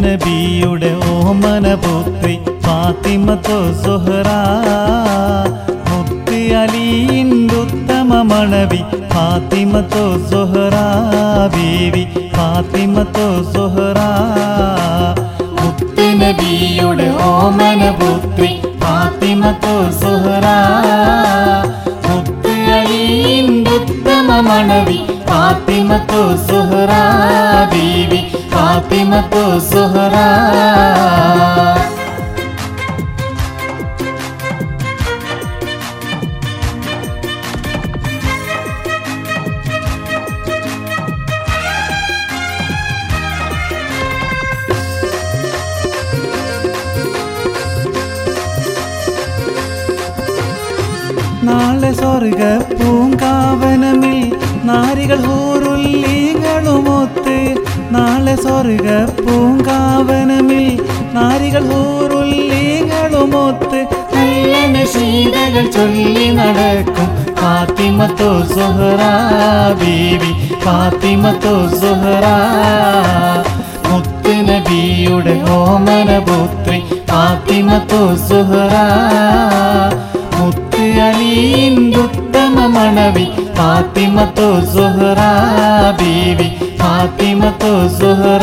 നബിയുടെ ഓമന പുത്രി ഫാത്തിമത്തോ സുഹറ മുത്തി അലിയിൻ്റെ ഉത്തമ മണവി ഫാത്തിമത്തോ സുഹറ ബീവി ഫാത്തിമത്തോ സുഹറ മുത്തി നബിയുടെ ഓമന പുത്രി ഫാത്തിമത്തോ സുഹറ മുത്തി അലിയിൻ്റെ ഉത്തമ മണവി ഫാത്തിമത്തോ സുഹറ ബീവി ഫാത്തിമത്തോ സുഹറ നാളെ സ്വർഗ പൂങ്കാവനമിൽ നാരികൾ ഹൂറുല്ലീങ്ങളുമൊത്ത് നാളെ സ്വർഗ പൂങ്കാവനമിൽ നാരികൾ ഹൂറുല്ലീങ്ങളുമൊത്ത് നല്ല നശീതകൾ ചൊല്ലി നടക്കും ഫാത്തിമത്തോ സുഹറ ബീവി ഫാത്തിമത്തോ സുഹറ മുത്ത് നബിയുടെ ഓമന പുത്രി ഫാത്തിമത്തോ സുഹറ മുത്ത് അലിയിൻ്റെ ഉത്തമ മണവി ഫാത്തിമത്തോ സുഹറ ബീവി ഫാത്തിമത്തോ സുഹറ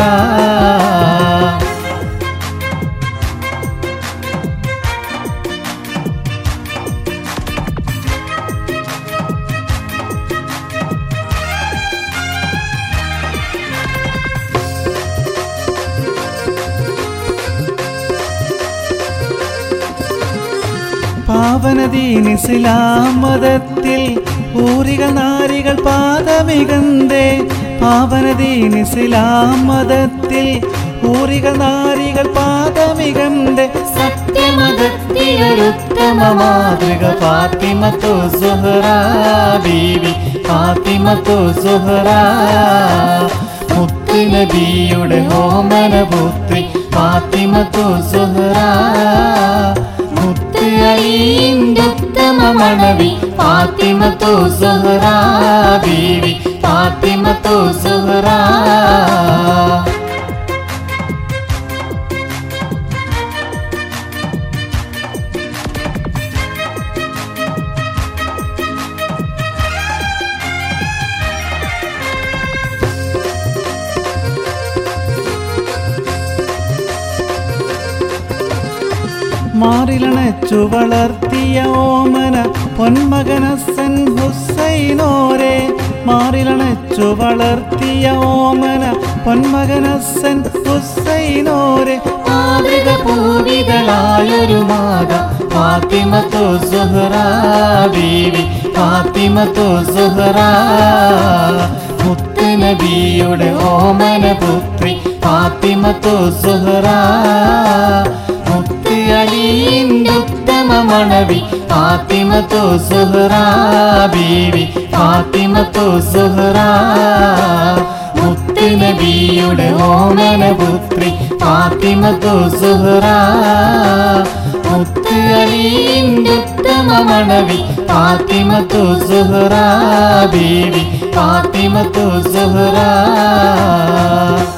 പാവനദീനിസ്ലാം മതത്തിൽ ഊരികൾ നാരികൾ പാദമികന്തേ പാവനദീനിസ്ലാം മതത്തിൽ ഊരികൾ നാരികൾ പാദമികന്തേ സത്യമതത്തിലൊരുത്തമ മാതൃക ഫാത്തിമത്തോ സുഹറ ബീവി ഫാത്തിമത്തോ സുഹറ മുത്ത് നബിയുടെ ഓമന പുത്രി ഫാത്തിമത്തോ സുഹറ മുത്ത് അലിയിൻ്റെ ഉത്തമ മണവി ഫാത്തിമത്തോ സുഹറ ബീവി ഫാത്തിമത്തോ സുഹറ മാറിലണച്ചു വളർത്തിയ ഓമന പൊന്മകനസൻ ഹുസൈനോരെ മാറിലണച്ചു വളർത്തിയ ഓമന പൊന്മകനസൻ ഹുസൈനോരെ മാതൃക പൂവികളായൊരു മാത ഫാത്തിമത്തോ സുഹറ ബീവി ഫാത്തിമത്തോ സുഹറ മുത്ത് നബിയുടെ ഓമന പുത്രി ഫാത്തിമത്തോ സുഹറ മുത്ത് അലിയിൻ്റെ ഉത്തമ മണവി ഫാത്തിമത്തോ സുഹറ ബീവി ഫാത്തിമത്തോ സുഹറ മുത്ത് നബിയുടെ ഓമന പുത്രി ഫാത്തിമത്തോ സുഹറ മുത്ത് അലിയിൻ്റെ ഉത്തമ മണവി ഫാത്തിമത്തോ സുഹറ ബീവി ഫാത്തിമത്തോ സുഹറ